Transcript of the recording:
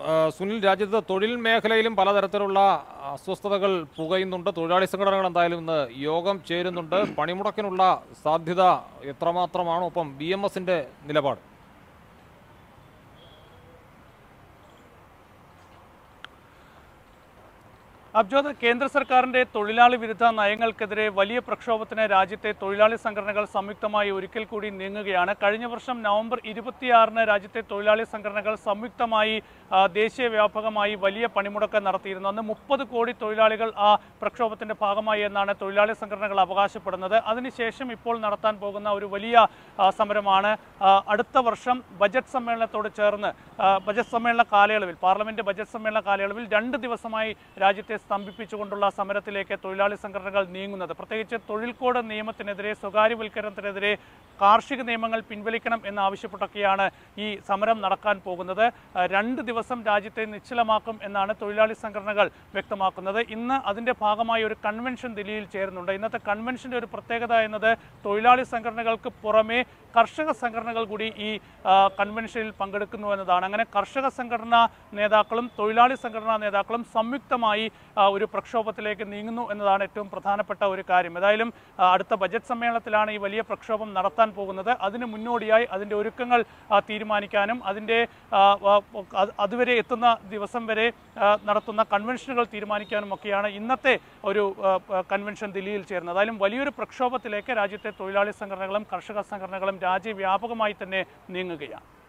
ആ, സുനിൽ രാജ്യത്ത് തൊഴിൽ മേഖലയിലും പലതരത്തിലുള്ള അസ്വസ്ഥതകൾ പുകയുന്നുണ്ട് തൊഴിലാളി സംഘടനകൾ എന്തായാലും ഇന്ന് യോഗം ചേരുന്നുണ്ട് പണിമുടക്കിനുള്ള സാധ്യത എത്രമാത്രമാണ് ഒപ്പം ബി എം എസിന്റെ നിലപാട് അബ്ജോദ് കേന്ദ്ര സർക്കാരിന്റെ തൊഴിലാളി വിരുദ്ധ നയങ്ങൾക്കെതിരെ വലിയ പ്രക്ഷോഭത്തിന് രാജ്യത്തെ തൊഴിലാളി സംഘടനകൾ സംയുക്തമായി ഒരിക്കൽ കൂടി നീങ്ങുകയാണ് കഴിഞ്ഞ വർഷം നവംബർ ഇരുപത്തിയാറിന് രാജ്യത്തെ തൊഴിലാളി സംഘടനകൾ സംയുക്തമായി ആ, ദേശീയ വ്യാപകമായി വലിയ പണിമുടക്ക് നടത്തിയിരുന്നു അന്ന് മുപ്പത് കോടി തൊഴിലാളികൾ ആ പ്രക്ഷോഭത്തിന്റെ ഭാഗമായി എന്നാണ് തൊഴിലാളി സംഘടനകൾ അവകാശപ്പെടുന്നത് അതിനുശേഷം ഇപ്പോൾ നടത്താൻ പോകുന്ന ഒരു വലിയ ആ, സമരമാണ് ആ, അടുത്ത വർഷം ബജറ്റ് സമ്മേളനത്തോട് ചേർന്ന് ആ, ബജറ്റ് സമ്മേളന കാലയളവിൽ പാർലമെന്റ് ബജറ്റ് സമ്മേളന കാലയളവിൽ രണ്ട് ദിവസമായി രാജ്യത്തെ സ്തംഭിപ്പിച്ചുകൊണ്ടുള്ള സമരത്തിലേക്ക് തൊഴിലാളി സംഘടനകൾ നീങ്ങുന്നത് പ്രത്യേകിച്ച് തൊഴിൽ കോഡ് നിയമത്തിനെതിരെ സ്വകാര്യവൽക്കരണത്തിനെതിരെ കാർഷിക നിയമങ്ങൾ പിൻവലിക്കണം എന്നാവശ്യപ്പെട്ടൊക്കെയാണ് ഈ സമരം നടക്കാൻ പോകുന്നത് ആ, രണ്ട് ദിവസം രാജ്യത്തെ നിശ്ചലമാക്കും എന്നാണ് തൊഴിലാളി സംഘടനകൾ വ്യക്തമാക്കുന്നത് ഇന്ന് അതിന്റെ ഭാഗമായി ഒരു കൺവെൻഷൻ ദില്ലിയിൽ ചേരുന്നുണ്ട് ഇന്നത്തെ കൺവെൻഷന്റെ ഒരു പ്രത്യേകത എന്നത് തൊഴിലാളി സംഘടനകൾക്ക് പുറമെ കർഷക സംഘടനകൾ കൂടി ഈ ആ, കൺവെൻഷനിൽ പങ്കെടുക്കുന്നു എന്നതാണ് അങ്ങനെ കർഷക സംഘടനാ നേതാക്കളും തൊഴിലാളി സംഘടനാ നേതാക്കളും സംയുക്തമായി ആ, ഒരു പ്രക്ഷോഭത്തിലേക്ക് നീങ്ങുന്നു എന്നതാണ് ഏറ്റവും പ്രധാനപ്പെട്ട ഒരു കാര്യം ഏതായാലും ആ, അടുത്ത ബജറ്റ് സമ്മേളനത്തിലാണ് ഈ വലിയ പ്രക്ഷോഭം നടത്താൻ പോകുന്നത് അതിന് മുന്നോടിയായി അതിൻ്റെ ഒരുക്കങ്ങൾ ആ, തീരുമാനിക്കാനും അതിൻ്റെ ആ, ആ, അത് അതുവരെ എത്തുന്ന ദിവസം വരെ ആ, നടത്തുന്ന കൺവെൻഷനുകൾ തീരുമാനിക്കാനും ഒക്കെയാണ് ഇന്നത്തെ ഒരു ആ, ആ, കൺവെൻഷൻ ദില്ലിയിൽ ചേർന്നത് ഏതായാലും വലിയൊരു പ്രക്ഷോഭത്തിലേക്ക് രാജ്യത്തെ തൊഴിലാളി സംഘടനകളും കർഷക സംഘടനകളും രാജ്യവ്യാപകമായി തന്നെ നീങ്ങുകയാണ്